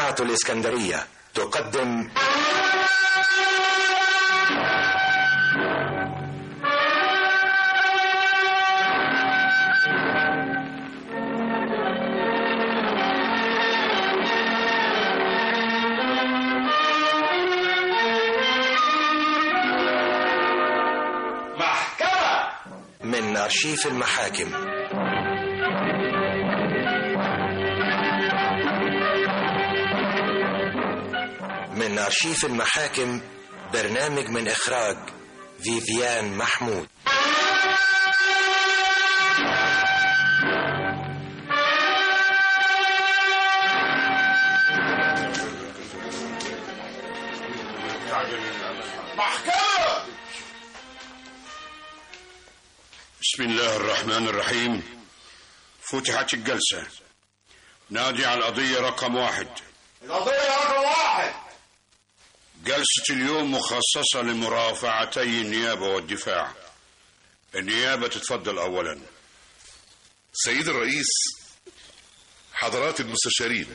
إذاعة الإسكندرية تقدم محكمة من أرشيف المحاكم من أرشيف المحاكم برنامج من إخراج فيفيان محمود محكمة بسم الله الرحمن الرحيم فتحت الجلسة نادي على القضية رقم واحد القضية رقم واحد جلسة اليوم مخصصة لمرافعتي النيابة والدفاع النيابة تتفضل أولا سيد الرئيس حضرات المستشارين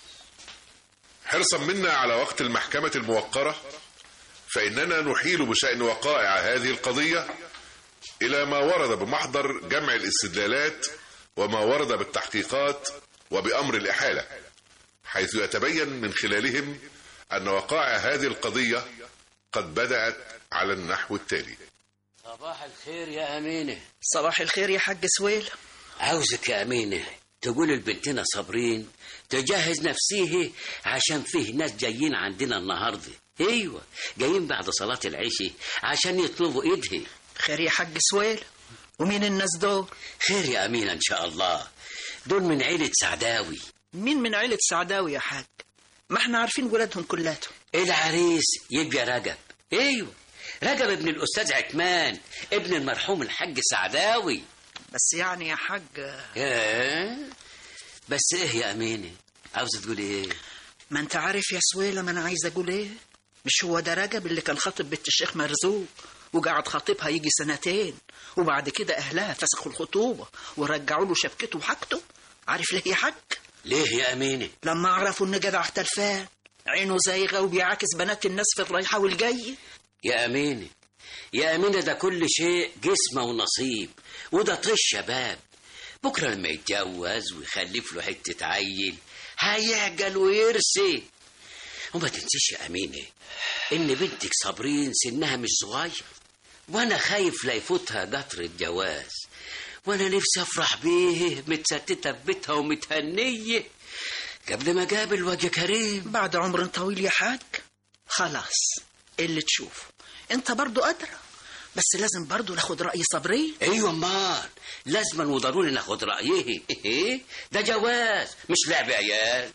حرصا منا على وقت المحكمة الموقرة فإننا نحيل بشأن وقائع هذه القضية إلى ما ورد بمحضر جمع الاستدلالات وما ورد بالتحقيقات وبأمر الإحالة حيث يتبين من خلالهم أن وقائع هذه القضية قد بدأت على النحو التالي صباح الخير يا أمينة صباح الخير يا حاج سويل عاوزك يا أمينة تقول لبنتنا صابرين تجهز نفسيه عشان فيه ناس جايين عندنا النهاردة ايوه جايين بعد صلاة العشاء عشان يطلبوا ايدها خير يا حاج سويل ومين الناس دول خير يا أمينة إن شاء الله دول من عيلة سعداوي مين من عيلة سعداوي يا حاج ما احنا عارفين ولادهم كلاتهم العريس يبقى رجب ايوه رجب ابن الأستاذ عثمان ابن المرحوم الحاج سعداوي بس يعني يا حاج ايه بس ايه يا أمينة عاوزة تقولي ايه ما انت عارف يا سويلة ما انا عايز اقول ايه مش هو ده رجب اللي كان خاطب بنت الشيخ مرزوق وقعد خاطبها يجي سنتين وبعد كده اهلها فسخوا الخطوبة ورجعوا له شبكته وحاجته عارف ليه يا حاج ليه يا أمينة لما عرفوا ان جدع تلفان عينه زايغة وبيعاكس بنات الناس في الرايحة والجاية يا أمينة يا أمينة ده كل شيء جسمه ونصيب وده طش شباب بكرة لما يتجوز ويخلف له حتة عيل هيعجل ويرسي وما تنسيش يا أمينة إن بنتك صابرين سنها مش صغير وأنا خايف لا يفوتها قطر الجواز وأنا نفسي أفرح بيه متستتة في بيتها ومتهنية قبل ما قابل وجه كريم بعد عمر طويل يا حاج خلاص اللي تشوفه انت برضو أدرى بس لازم برضو ناخد رأي صبري ايوه امال لازما وضروري ناخد رايه ده جواز مش لعب عيال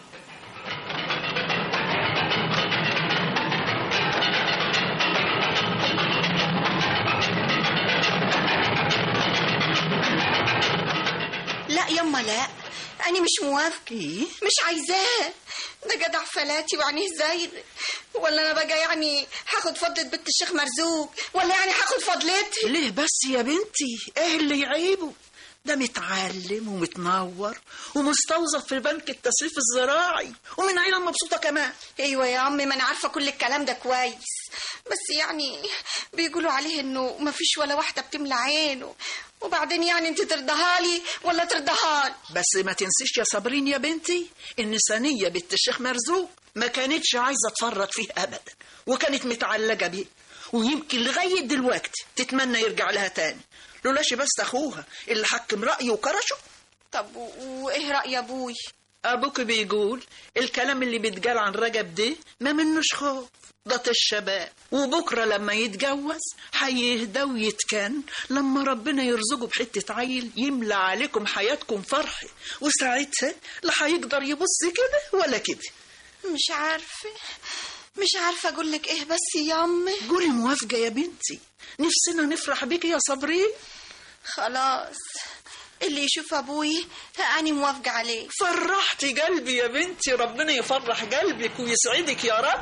لا يما لا أنا مش موافقة ايه مش عايزاه ده جدع فلاتي وعينيه زايد ولا أنا بقى يعني هاخد فضلة بنت الشيخ مرزوق ولا يعني هاخد فضلتي ليه بس يا بنتي ايه اللي يعيبه ده متعلم ومتنور ومستوظف في بنك التسويف الزراعي ومن عيلة مبسوطة كمان ايوه يا عمي ما انا عارفه كل الكلام ده كويس بس يعني بيقولوا عليه انه ما فيش ولا واحده بتملى عينه وبعدين يعني انت ترضاها لي ولا ترضاها لي بس ما تنسيش يا صابرين يا بنتي ان ثانية بنت الشيخ مرزوق ما كانتش عايزة تفرط فيه ابدا وكانت متعلقة بيه ويمكن لغاية دلوقتي تتمنى يرجع لها تاني لولاش بس اخوها اللي حكم رأيه وكرشه طب و- وايه راي ابوي ابوك بيقول الكلام اللي بيتقال عن رجب ده ما منوش خوف ده طش الشباب وبكره لما يتجوز هيهدى ويتكن لما ربنا يرزقه بحته عيل يملى عليكم حياتكم فرح وساعتها لا هيقدر يبص كده ولا كده مش عارفه مش عارفه اقول لك ايه بس يا عمي قولي موافقه يا بنتي نفسنا نفرح بيك يا صبرين خلاص اللي يشوف ابوي انا موافقه عليه فرحتي قلبي يا بنتي ربنا يفرح قلبك ويسعدك يا رب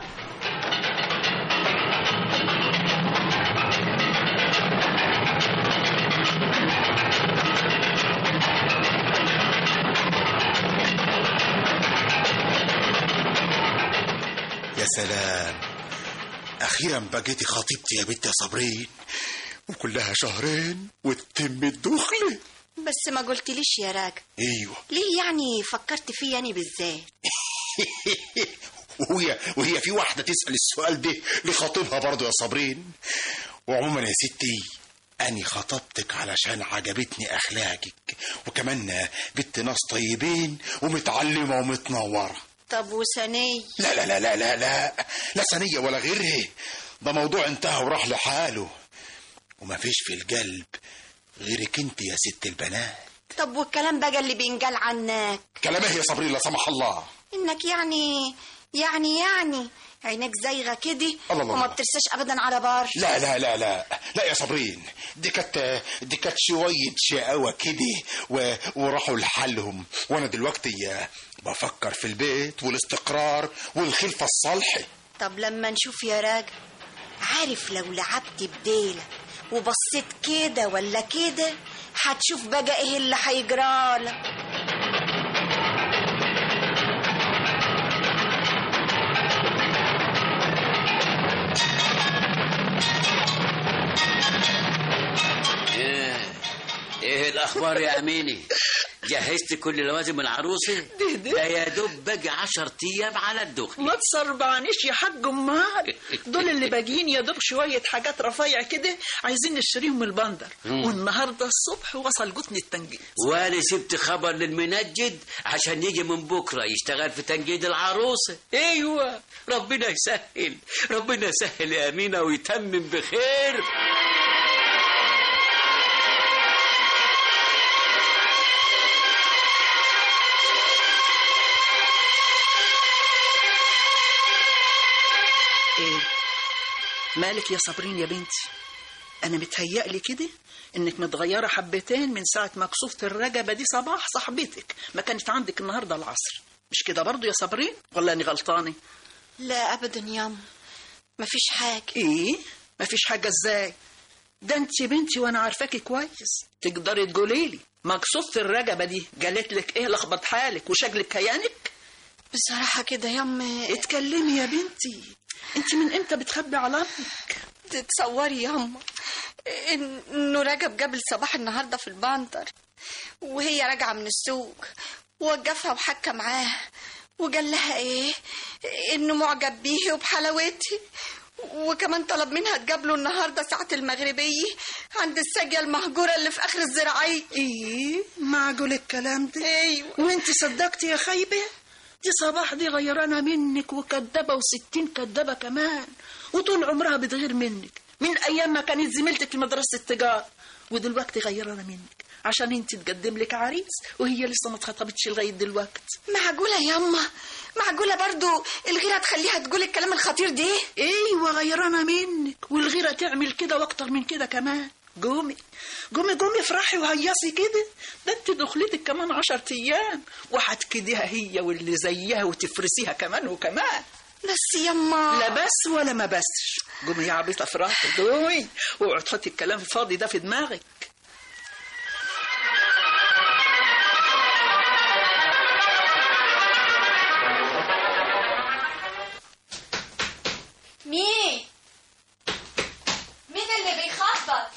سلام اخيرا بقيتي خطيبتي يا بنت يا صابرين وكلها شهرين وتتم الدخله بس ما قلتليش يا راجل ايوه ليه يعني فكرت فيه يعني بالذات وهي وهي في واحده تسال السؤال ده لخطيبها برضه يا صابرين وعموما يا ستي اني خطبتك علشان عجبتني اخلاقك وكمان بنت ناس طيبين ومتعلمه ومتنوره طب وثانية لا لا لا لا لا لا لا ثانية ولا غيرها ده موضوع انتهى وراح لحاله وما فيش في القلب غيرك انت يا ست البنات طب والكلام بقى اللي بينقال عنك كلام ايه يا صابرين لا سمح الله انك يعني يعني يعني عينك زايغه كده الله الله وما الله. بترساش ابدا على بار لا لا لا لا لا يا صابرين دي كانت دي كانت شوية شقاوة كده و... وراحوا لحالهم وانا دلوقتي بفكر في البيت والاستقرار والخلفة الصالحة طب لما نشوف يا راجل عارف لو لعبت بديلة وبصيت كده ولا كده هتشوف بقى ايه اللي هيجرالك ايه ايه الاخبار يا اميني جهزت كل لوازم العروسه ده- ده. ده يا دوب باقي عشر ايام على الدخل ما تصربعنيش يا حاج امال دول اللي باجيين يا دوب شويه حاجات رفيع كده عايزين نشتريهم من البندر والنهارده الصبح وصل جتن التنجيد وانا سبت خبر للمنجد عشان يجي من بكره يشتغل في تنجيد العروسه ايوه ربنا يسهل ربنا يسهل يا امينه ويتمم بخير ايه مالك يا صابرين يا بنتي انا متهيألي كده انك متغيره حبتين من ساعه ما كسوفة الرجبه دي صباح صاحبتك ما كانت عندك النهارده العصر مش كده برضو يا صابرين ولا اني غلطانه لا ابدا ياما مفيش حاجة ايه مفيش حاجه ازاي ده انت بنتي وانا عارفاكي كويس تقدري تقولي لي مكسوفة الرجبه دي قالت لك ايه لخبط حالك وشكلك كيانك بصراحة كده ياما اتكلمي يا بنتي انت من امتى بتخبي على امك تتصوري ياما إن- انه رجب جاب صباح النهارده في البندر وهي راجعه من السوق ووقفها وحكى معاها وقال لها ايه انه معجب بيه وبحلاوتي وكمان طلب منها تقابله النهارده ساعة المغربية عند الساقية المهجورة اللي في آخر الزراعية ايه معقول الكلام ده ايوه وانت صدقتي يا خايبة دي صباح دي غيرانة منك وكدابة وستين كدابة كمان وطول عمرها بتغير منك من أيام ما كانت زميلتك في مدرسة التجارة ودلوقتي غيرانة منك عشان انت تقدم لك عريس وهي لسه ما اتخطبتش لغاية دلوقتي معقولة ياما معقولة برضو الغيرة تخليها تقول الكلام الخطير ده ايوه غيرانة منك والغيرة تعمل كده واكتر من كده كمان قومي قومي قومي افرحي وهيصي كده ده انت دخلتك كمان عشر ايام وهتكديها هي واللي زيها وتفرسيها كمان وكمان بس ياما لا بس ولا ما بسش قومي يا عبيطه افرحي قومي واوعي تحطي الكلام الفاضي ده في دماغك مين مين اللي بيخبط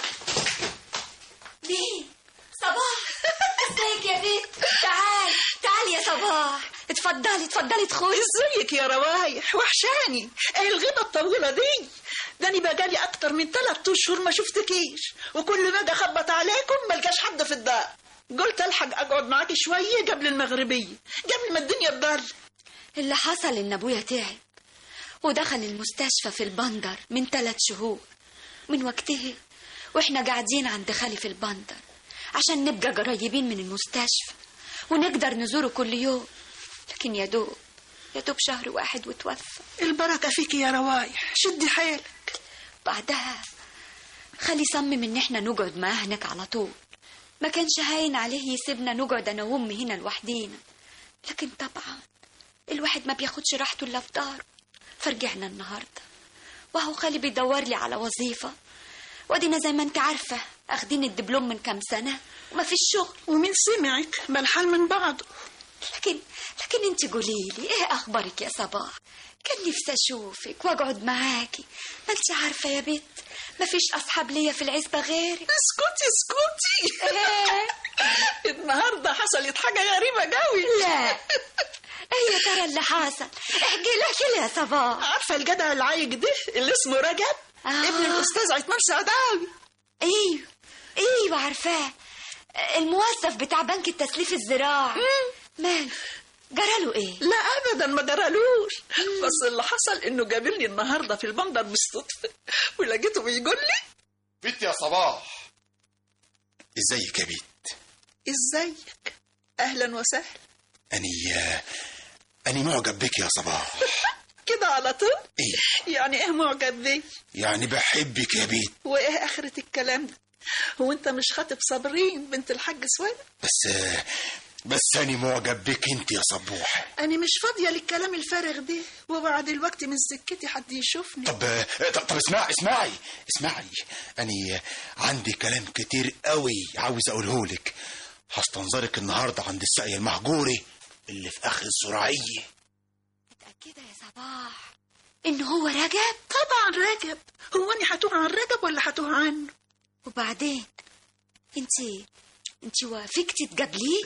مين صباح ازيك يا بنت تعال تعال يا صباح اتفضلي اتفضلي ادخلي ازيك يا روايح وحشاني ايه الغيبه الطويله دي ده انا بقالي اكتر من ثلاث اشهر ما شفتكيش وكل ما اجي اخبط عليكم ما القاش حد في الدار قلت الحق اقعد معاكي شويه قبل المغربيه قبل ما الدنيا تضل اللي حصل ان ابويا تعب ودخل المستشفى في البندر من ثلاث شهور من وقتها واحنا قاعدين عند خالي في البندر عشان نبقى قريبين من المستشفى ونقدر نزوره كل يوم لكن يا دوب يا دوب شهر واحد وتوفى البركه فيكي يا روايح شدي حيلك بعدها خالي صمم ان احنا نقعد معاه هناك على طول ما كانش هاين عليه يسيبنا نقعد انا وامي هنا لوحدينا لكن طبعا الواحد ما بياخدش راحته الا في داره فرجعنا النهارده وهو خالي بيدور لي على وظيفه وادينا زي ما انت عارفه اخدين الدبلوم من كام سنه وما فيش شغل ومين سمعك ما الحال من بعضه لكن لكن انت قولي لي ايه اخبارك يا صباح كان نفسي اشوفك واقعد معاكي ما انت عارفه يا بنت مفيش اصحاب ليا في العزبه غيرك اسكتي اسكتي إيه؟ النهارده حصلت حاجه غريبه قوي لا ايه يا ترى اللي حصل احكي لي احكي لي يا صباح عارفه الجدع العايق ده اللي اسمه رجب آه. ابن الاستاذ عثمان سعداوي ايوه ايوه عارفاه الموظف بتاع بنك التسليف الزراعي ماله جراله ايه لا ابدا ما جرالوش بس اللي حصل انه جابلني النهارده في البندر بالصدفه ولقيته بيقول لي بنت يا صباح ازيك يا بنت ازيك اهلا وسهلا اني اني معجب بك يا صباح كده على طول ايه يعني ايه معجب بي يعني بحبك يا بنت وايه اخره الكلام ده هو انت مش خاطب صابرين بنت الحاج سويد بس بس اني معجب بك انت يا صبوح انا مش فاضيه للكلام الفارغ ده وبعد الوقت من سكتي حد يشوفني طب طب, طب اسمعي اسمعي اسمعي اني عندي كلام كتير قوي عاوز اقوله لك هستنظرك النهارده عند الساقية المهجوري اللي في اخر الزراعيه متأكدة يا صباح إن هو رجب طبعا رجب هو اني هتوه عن رجب ولا هتوه عنه وبعدين انت انت وافقتي تقابليه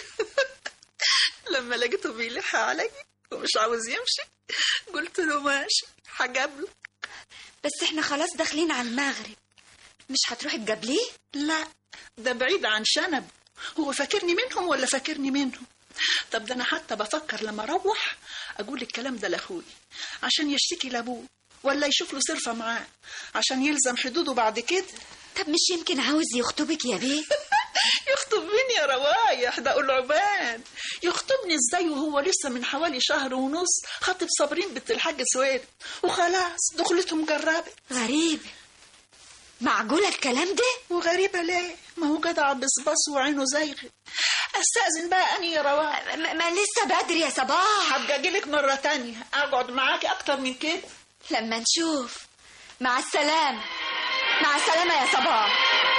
لما لقيته بيلح علي ومش عاوز يمشي قلت له ماشي هجابله بس احنا خلاص داخلين على المغرب مش هتروحي تقابليه لا ده بعيد عن شنب هو فاكرني منهم ولا فاكرني منهم طب ده انا حتى بفكر لما اروح اقول الكلام ده لاخوي عشان يشتكي لابوه ولا يشوف له صرفه معاه عشان يلزم حدوده بعد كده طب مش يمكن عاوز يخطبك يا بيه يخطب مين يا روايح ده قلعبان يخطبني ازاي وهو لسه من حوالي شهر ونص خاطب صابرين بنت الحاج سويد وخلاص دخلته مجربه غريب معقولة الكلام ده وغريبه ليه ما هو جدع بصباص وعينه زايغه استاذن بقى اني يا روايح ما, ما لسه بدري يا صباح هبقى اجيلك مرة تانية اقعد معاكي اكتر من كده لما نشوف مع السلامة مع السلامة يا صباح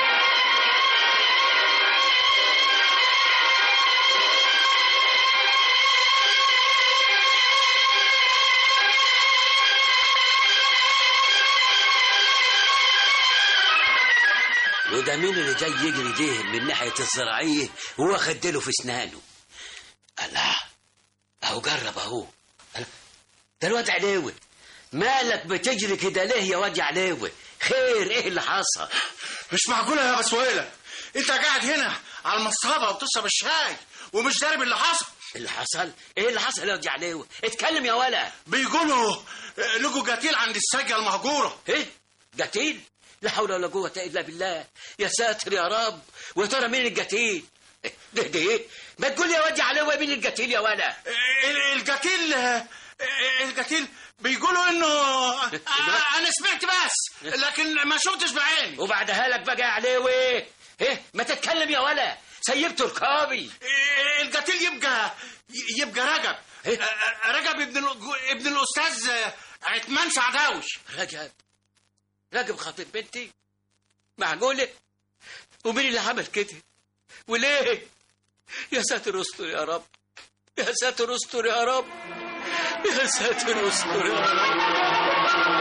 وده مين اللي جاي يجري ده من ناحية الزراعية وهو خدله في اسنانه الله اهو جرب اهو الله. ده الواد عليوي مالك بتجري كده ليه يا واد يا عليوي خير ايه اللي حصل مش معقولة يا بسويلة انت قاعد هنا على المصابة وبتشرب الشاي ومش دارب اللي حصل اللي حصل ايه اللي حصل يا واد يا عليوي اتكلم يا ولا بيقولوا آه، لقوا قتيل عند الساقية المهجورة ايه قتيل لا حول ولا قوة الا بالله يا ساتر يا رب ويا ترى مين القتيل إيه، ده ده ايه ما تقول يا واد يا عليوي مين القتيل يا ولا آه، ال- القتيل آه، آه، القتيل بيقولوا انه آه، انا سمعت بس لكن ما شفتش بعيني وبعدها لك بقى يا عليوي ايه ما تتكلم يا ولا سيبت ركابي آه، القتيل يبقى يبقى رجب إيه؟ آه، آه، رجب ابن ال- ابن الاستاذ آه، عثمان سعداوش رجب رجب خاطب بنتي معقولة ومين اللي عمل كده وليه يا ساتر استر يا رب يا ساتر استر يا رب يا ساتر استر يا رب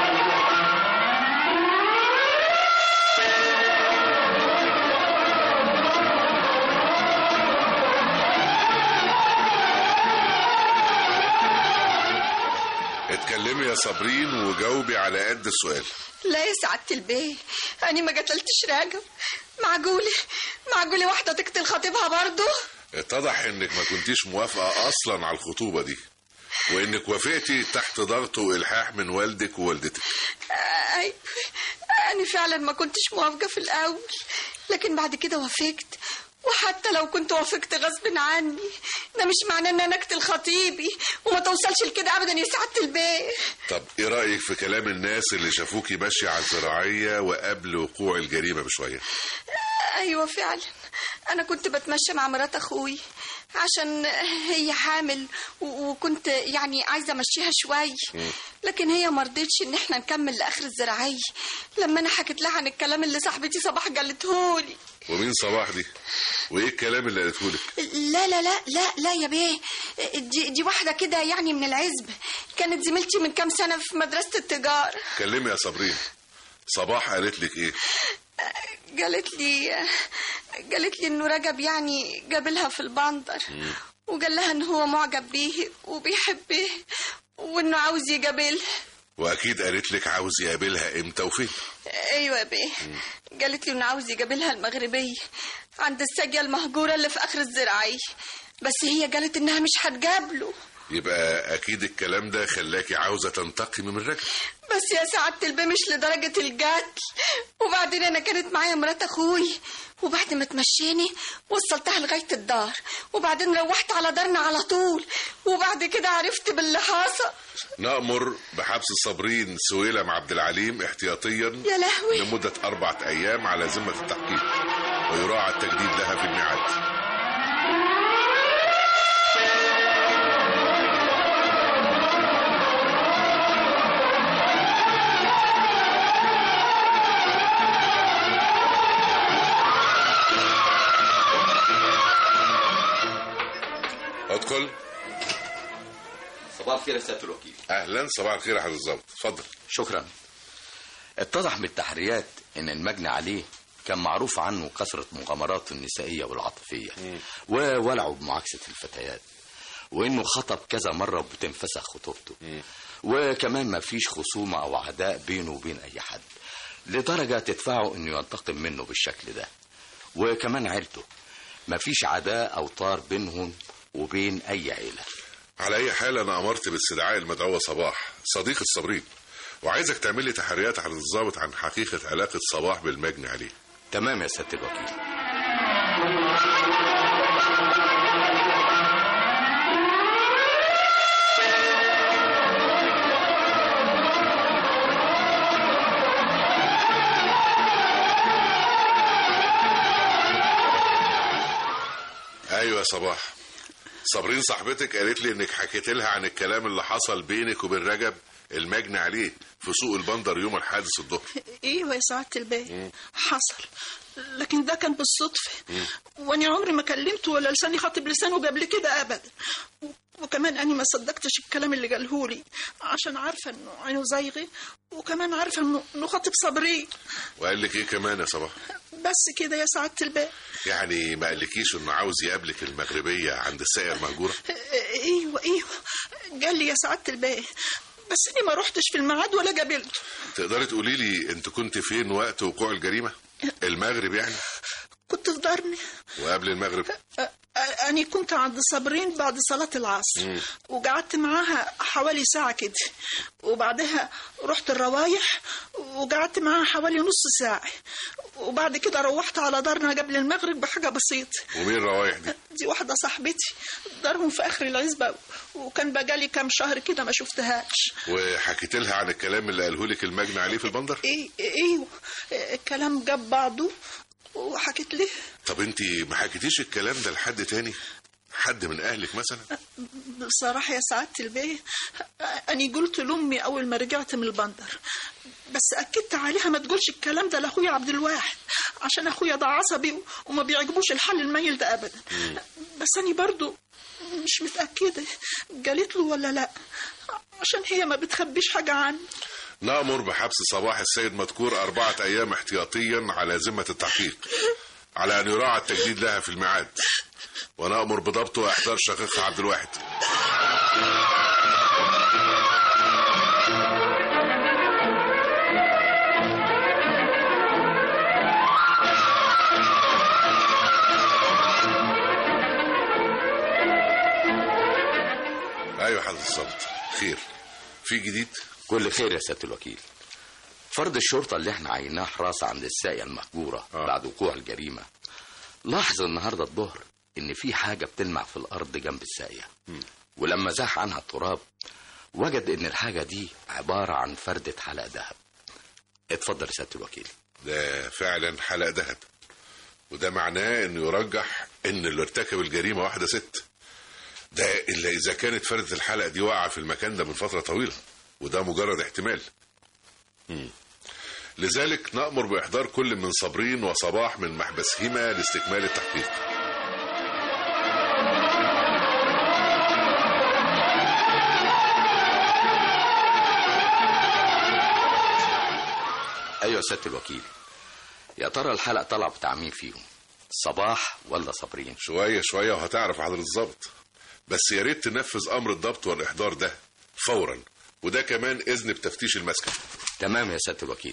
اتكلمي يا صابرين وجاوبي على قد السؤال لا يا سعادة البيه أنا ما قتلتش راجل معقولة معقولة واحدة تقتل خطيبها برضه اتضح انك ما كنتيش موافقة اصلا على الخطوبة دي وانك وافقتي تحت ضغط والحاح من والدك ووالدتك أيوة أنا فعلا ما كنتش موافقة في الأول لكن بعد كده وافقت وحتى لو كنت وافقت غصب عني ده مش معناه ان انا اقتل خطيبي وما توصلش لكده ابدا يا سعاده البيه طب ايه رأيك في كلام الناس اللي شافوكي ماشية على الزراعية وقبل وقوع الجريمة بشوية ايوه فعلا انا كنت بتمشى مع مرات اخوي عشان هي حامل و- وكنت يعني عايزه امشيها شويه لكن هي ما رضتش ان احنا نكمل لاخر الزراعيه لما انا حكيت لها عن الكلام اللي صاحبتي صباح قالتهولي ومين صباح دي وايه الكلام اللي قالته لك لا لا لا لا لا يا بيه دي, دي واحده كده يعني من العزب كانت زميلتي من كام سنه في مدرسه التجاره كلمي يا صابرين صباح قالت لك ايه قالت لي قالت لي انه رجب يعني قابلها في البندر وقال لها ان هو معجب بيه وبيحبه وانه عاوز يقابلها واكيد قالت لك عاوز يقابلها امتى وفين ايوه يا بيه قالت لي انه عاوز يقابلها المغربيه عند الساقيه المهجوره اللي في اخر الزراعيه بس هي قالت انها مش هتقابله يبقى اكيد الكلام ده خلاكي عاوزه تنتقمي من رجب بس يا سعادة البيه مش لدرجة القتل وبعدين أنا كانت معايا مرات أخوي وبعد ما تمشيني وصلتها لغاية الدار وبعدين روحت على دارنا على طول وبعد كده عرفت باللي حصل نأمر بحبس صابرين سويلم عبد العليم احتياطيا يا لهوي لمدة أربعة أيام على ذمة التحقيق ويراعى التجديد لها في الميعاد ادخل صباح الخير يا سياده الوكيل اهلا صباح الخير يا حضرة الظابط اتفضل شكرا اتضح من التحريات ان المجني عليه كان معروف عنه كثرة مغامراته النسائية والعاطفية وولعه بمعاكسة الفتيات وانه خطب كذا مرة وبتنفسخ خطوبته وكمان ما فيش خصومة او عداء بينه وبين اي حد لدرجة تدفعه انه ينتقم منه بالشكل ده وكمان عيلته ما فيش عداء او طار بينهم وبين اي عيلة على اي حال انا امرت باستدعاء المدعوة صباح صديقة صابرين وعايزك تعمل لي تحريات على الضابط عن حقيقة علاقة صباح بالمجني عليه تمام يا سيادة الوكيل ايوه يا صباح صابرين صاحبتك قالت لي انك حكيت لها عن الكلام اللي حصل بينك وبين رجب المجني عليه في سوق البندر يوم الحادث الظهر ايوه يا سعادة البيه حصل لكن ده كان بالصدفة واني عمري ما كلمته ولا لساني خاطب لسانه قبل كده ابدا و- وكمان اني ما صدقتش الكلام اللي قالهولي عشان عارفه انه عينه زايغه وكمان عارفه انه انه خاطب صبري وقال لك ايه كمان يا صباح بس كده يا سعادة البيه يعني ما قالكيش انه عاوز يقابلك المغربية عند الساقية المهجورة ايوه ايوه قال لي يا سعادة البيه بس اني ما روحتش في الميعاد ولا قابلته تقدري تقولي لي انت كنت فين وقت وقوع الجريمة المغرب يعني كنت في دارني وقبل المغرب أ- أ- أنا كنت عند صابرين بعد صلاة العصر وقعدت معاها حوالي ساعة كده وبعدها رحت الروايح وقعدت معاها حوالي نص ساعة وبعد كده روحت على دارنا قبل المغرب بحاجة بسيطة ومين الروايح دي دي واحدة صاحبتي دارهم في آخر العزبة وكان بقالي كام شهر كده ما شفتهاش وحكيت لها عن الكلام اللي قاله لك المجني عليه في البندر إيه ايوه الكلام جاب بعضه وحكيت ليه طب انت ما حكيتيش الكلام ده لحد تاني حد من اهلك مثلا بصراحة يا سعادة البيه أنا قلت لأمي أول ما رجعت من البندر بس أكدت عليها ما تقولش الكلام ده لأخويا عبد الواحد عشان أخويا ده عصبي وما بيعجبوش الحل الميل ده أبدا بس أنا برضو مش متأكدة قالت له ولا لا عشان هي ما بتخبيش حاجة عني نأمر بحبس صباح السيد مذكور أربعة أيام احتياطيا على ذمة التحقيق على أن يراعى التجديد لها في الميعاد ونأمر بضبطه وإحضار شقيقها عبد الواحد أيوة حضرة الظابط خير في جديد كل خير يا سيادة الوكيل فرد الشرطة اللي احنا عيناه حراسة عند الساقية المهجورة آه. بعد وقوع الجريمة لاحظ النهاردة الظهر ان في حاجة بتلمع في الارض جنب الساقية ولما زاح عنها التراب وجد ان الحاجة دي عبارة عن فردة حلق ذهب اتفضل يا سيادة الوكيل ده فعلا حلق ذهب وده معناه انه يرجح ان اللي ارتكب الجريمه واحده ست ده الا اذا كانت فرده الحلقه دي واقعه في المكان ده من فتره طويله وده مجرد احتمال مم. لذلك نأمر بإحضار كل من صابرين وصباح من محبسهما لاستكمال التحقيق ايوه يا سياده الوكيل يا ترى الحلقه طلع بتاع مين فيهم صباح ولا صابرين شوية شوية وهتعرف حضرة الضابط بس يا ريت تنفذ أمر الضبط والإحضار ده فورا وده كمان إذن بتفتيش المسكن تمام يا سياده الوكيل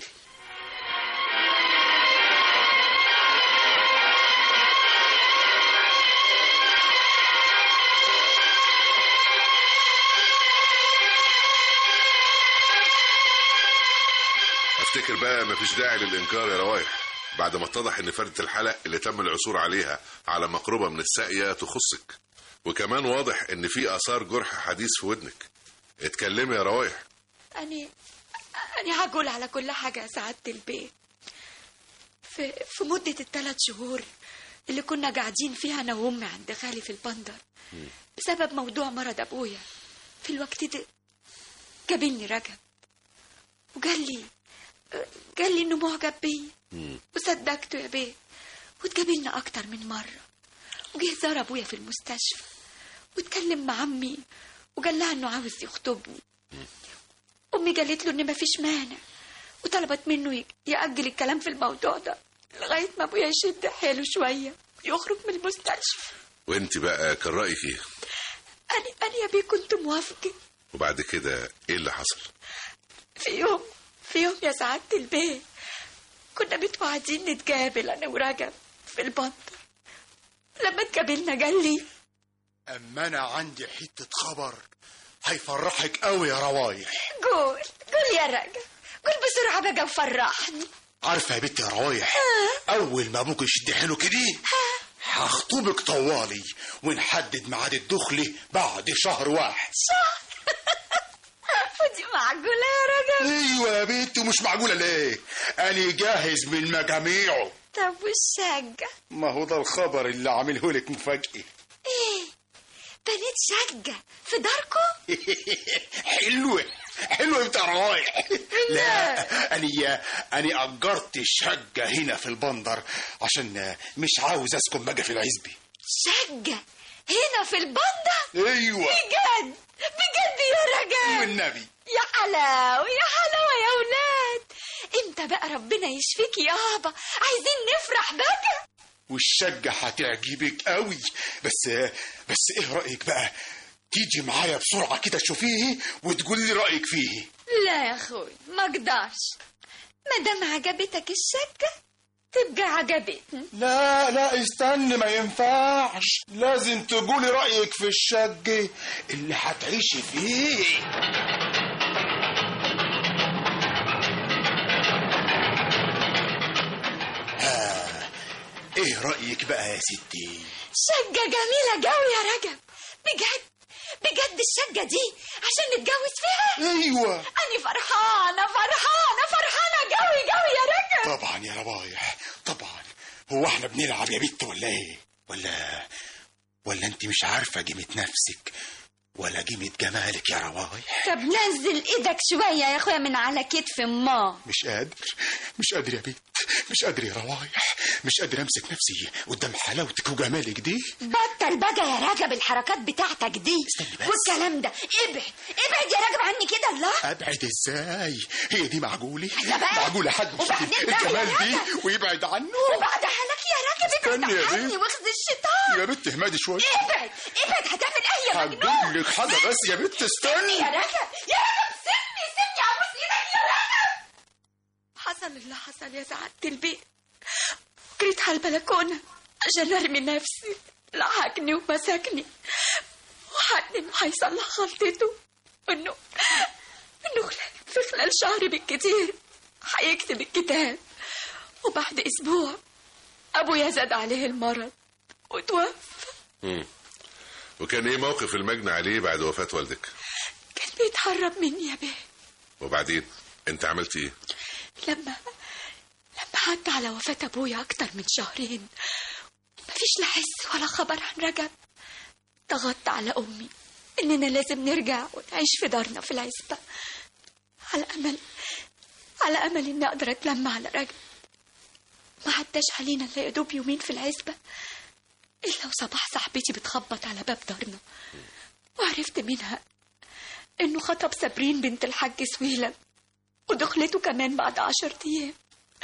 افتكر بقى مفيش داعي للإنكار يا روايح بعد ما اتضح ان فردة الحلق اللي تم العثور عليها على مقربة من الساقية تخصك وكمان واضح ان في اثار جرح حديث في ودنك اتكلمي يا روايح أنا أنا هقول على كل حاجة يا سعادة البيت في في مدة الثلاث شهور اللي كنا قاعدين فيها أنا وأمي عند خالي في البندر بسبب موضوع مرض أبويا في الوقت ده قابلني رجب وقال لي قال لي إنه معجب بيا وصدقته يا بيه واتقابلنا أكتر من مرة وجه زار أبويا في المستشفى واتكلم مع عمي وقال لها إنه عاوز يخطبني أمي قالت له إن مفيش مانع وطلبت منه ي- يأجل الكلام في الموضوع ده لغاية ما أبويا يشد حيله شوية ويخرج من المستشفى وانت بقى كان رأيك ايه أنا أنا يا بيه كنت موافقة وبعد كده ايه اللي حصل في يوم في يوم يا سعادة البيت كنا متوعدين نتقابل أنا ورجب في البندر لما اتقابلنا قال لي اما انا عندي حته خبر هيفرحك قوي يا روايح قول قول يا رجب قول بسرعة بقى وفرحني عارفه يا بنت يا روايح اول ما ابوك يشد حيله كده هخطبك طوالي ونحدد ميعاد الدخله بعد شهر واحد ودي معقولة يا رجب ايوه يا بنت ومش معقوله ليه انا جاهز من مجاميعه طب والشقة ما هو ده الخبر اللي عامله لك مفاجئ ايه بنيت شقة في داركم حلوة حلوة بتاع روايح لا أنا أنا أجرت الشقة هنا في البندر عشان مش عاوز أسكن بقى في العزبة شقة هنا في البندر أيوة بجد بجد يا رجب والنبي يا حلاوة يا حلاوة يا ولاد امتى بقى ربنا يشفيك يابا عايزين نفرح بقى والشقة هتعجبك قوي بس بس إيه رأيك بقى تيجي معايا بسرعة كده تشوفيه وتقول لي رأيك فيه لا يا اخوي ما اقدرش ما دام عجبتك الشقة تبقى عجبتني لا لا استنى ما ينفعش لازم تقولي رأيك في الشقة اللي هتعيشي فيه ها ايه رأيك بقى يا ستي شقة جميلة قوي يا رجب بجد بجد الشقة دي عشان نتجوز فيها ايوه أنا فرحانة فرحانة فرحانة قوي قوي يا رجب طبعا يا روايح طبعا هو احنا بنلعب يا بت ولا ايه ولا ولا انت مش عارفة قيمة نفسك ولا قيمة جمالك يا روايح طب نزل ايدك شوية يا اخويا من على كتف ما مش قادر مش قادر يا بنت مش قادر يا روايح مش قادر امسك نفسي قدام حلاوتك وجمالك دي بطل بقى يا رجب الحركات بتاعتك دي بس. والكلام ده ابعد ابعد يا رجب عني كده الله ابعد ازاي هي دي معقولة لا بقى. معقولة حد يشوف وبعدين بقى الجمال يا دي رجب. ويبعد عنه وبعد حالك يا رجب استني ابعد يا عني بنت. واخذ الشيطان يا بنت اهمدي شوية ابعد ابعد هتعمل ايه يا مجنون هقول لك حاجة بس يا بنت استني يا رجب يا رجب سيبني سيبني ابوس ايدك يا رجب حصل اللي حصل يا سعادة البيت جريت على البلكونة عشان ارمي نفسي لحقني ومسكني وحقني انه هيصلح غلطته وانه انه خلال في خلال شهر بالكتير هيكتب الكتاب وبعد اسبوع ابويا زاد عليه المرض وتوفى مم. وكان ايه موقف المجني عليه بعد وفاة والدك كان بيتهرب مني يا بيه وبعدين انت عملت ايه لما لما عدى على وفاة أبويا أكتر من شهرين مفيش لا حس ولا خبر عن رجب ضغطت على أمي إننا لازم نرجع ونعيش في دارنا في العزبة على أمل على أمل إني أقدر أتلم على رجب ما عداش علينا إلا يا دوب يومين في العزبة إلا وصباح صاحبتي بتخبط على باب دارنا وعرفت منها إنه خطب سابرين بنت الحاج سويلم ودخلته كمان بعد عشر أيام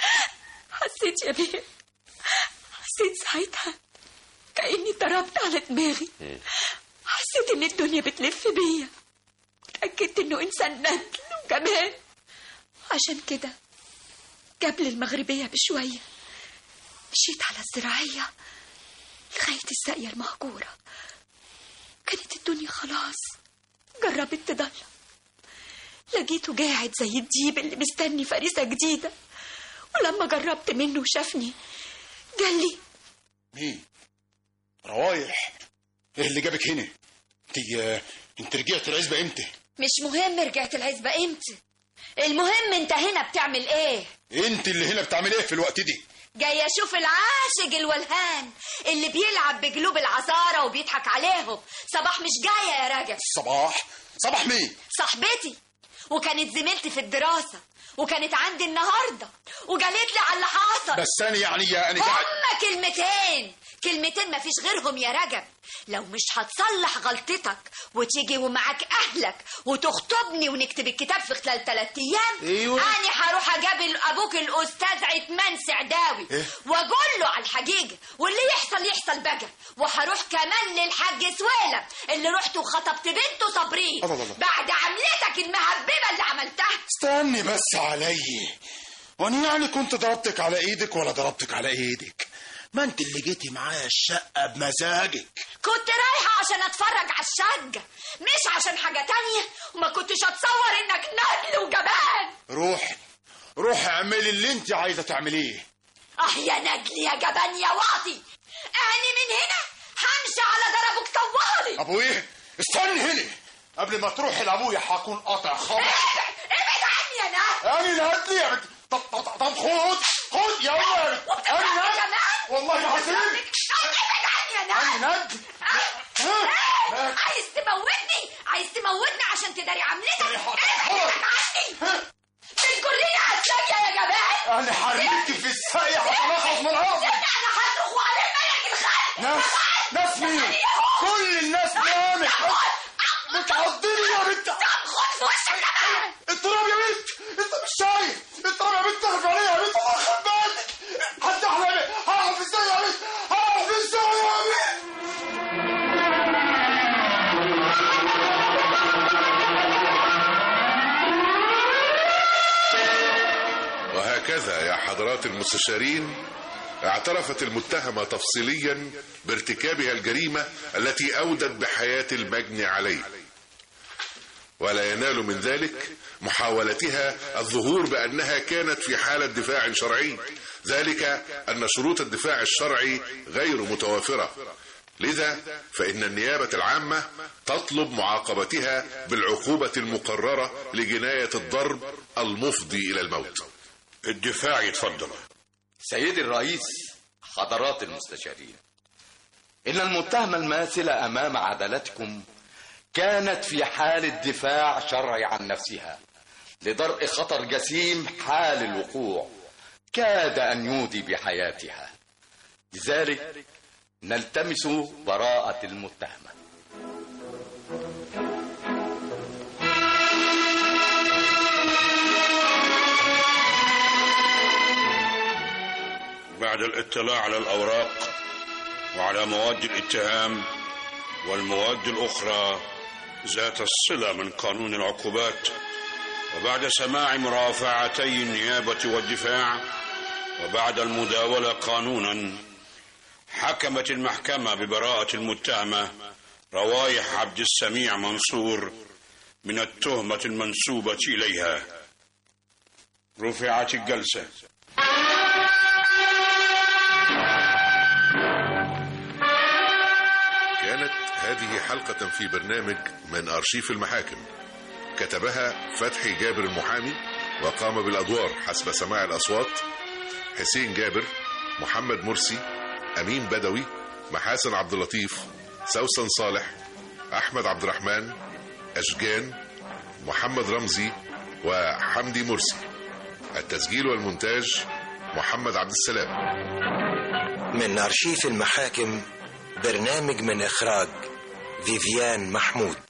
حسيت يا بيه حسيت ساعتها كأني ضربت على دماغي حسيت إن الدنيا بتلف بيا اتأكدت إنه إنسان ندل وجمال عشان كده قبل المغربية بشوية مشيت على الزراعية لغاية الساقية المهجورة كانت الدنيا خلاص جربت تضلم لقيته قاعد زي الديب اللي مستني فريسة جديدة ولما جربت منه وشافني قال لي مين روايح ايه اللي جابك هنا انت انت رجعت العزبه امتى مش مهم رجعت العزبة امتى المهم انت هنا بتعمل ايه انت اللي هنا بتعمل ايه في الوقت دي جاي اشوف العاشق الولهان اللي بيلعب بقلوب العذارى وبيضحك عليهم صباح مش جاية يا راجل صباح صباح مين صاحبتي وكانت زميلتي في الدراسة وكانت عندي النهاردة وقالت لي على اللي حصل بس انا يعني يا انا قاعد هما كلمتين كلمتين مفيش غيرهم يا رجب لو مش هتصلح غلطتك وتيجي ومعاك اهلك وتخطبني ونكتب الكتاب في خلال ثلاث ايام أيوة. انا هروح اقابل ابوك الاستاذ عثمان سعداوي إيه؟ واقول له على الحقيقه واللي يحصل يحصل بقى وهروح كمان للحاج سويلم اللي رحت وخطبت بنته صابرين الله الله الله. بعد عملتك المهببه اللي عملتها استني بس علي وانا يعني كنت ضربتك على ايدك ولا ضربتك على ايدك ما انت اللي جيتي معايا الشقه بمزاجك كنت رايحة عشان اتفرج على الشقة مش عشان حاجة تانية وما كنتش اتصور انك ندل وجبان روحي روحي اعملي اللي انت عايزه تعمليه اه يا ندل يا جبان يا واطي انا من هنا همشي على ضربك طوالي ابو ايه استني هنا قبل ما تروحي لابويا هكون قاطع خبر ابعد عني يا ندل انا اللي هاتلي يا بنت طب طب طب خد خد يا ولد وبتضربني انا كمان والله العظيم ابعد عني يا ندل انا ند إيه؟ عايز تموتني عايز تموتني عشان تداري عملتك ابعد عني بتجريني على الساقية يا جبان انا حريكي في الساقية هتلخص من الارض انا هصرخ وعليه ملك الخلق ناس ناس مين كل الناس نامت بتعضني يا بنت خد في وشك كمان اضرب يا بنت انت مش شايف اضرب يا بنت اخف عليا يا بنت الله يخرب بالك حتى احلامي هعرف ازاي يا بنت هعرف ازاي يا بنت وهكذا يا حضرات المستشارين اعترفت المتهمة تفصيليا بارتكابها الجريمة التي أودت بحياة المجني عليه ولا ينال من ذلك محاولتها الظهور بأنها كانت في حالة دفاع شرعي ذلك أن شروط الدفاع الشرعي غير متوافرة لذا فإن النيابة العامة تطلب معاقبتها بالعقوبة المقررة لجناية الضرب المفضي إلى الموت الدفاع يتفضل سيدي الرئيس حضرات المستشارين إن المتهمة الماثلة أمام عدالتكم كانت في حالة دفاع شرعي عن نفسها لدرء خطر جسيم حال الوقوع كاد أن يودي بحياتها لذلك نلتمس براءة المتهمة بعد الاطلاع على الأوراق وعلى مواد الاتهام والمواد الأخرى ذات الصلة من قانون العقوبات وبعد سماع مرافعتي النيابة والدفاع وبعد المداولة قانونا حكمت المحكمة ببراءة المتهمة روايح عبد السميع منصور من التهمة المنسوبة إليها رفعت الجلسة كانت هذه حلقة في برنامج من أرشيف المحاكم كتبها فتحي جابر المحامي وقام بالأدوار حسب سماع الأصوات حسين جابر محمد مرسي أمين بدوي محاسن عبد اللطيف سوسن صالح أحمد عبد الرحمن أشجان محمد رمزي وحمدي مرسي التسجيل والمونتاج محمد عبد السلام من أرشيف المحاكم برنامج من إخراج فيفيان محمود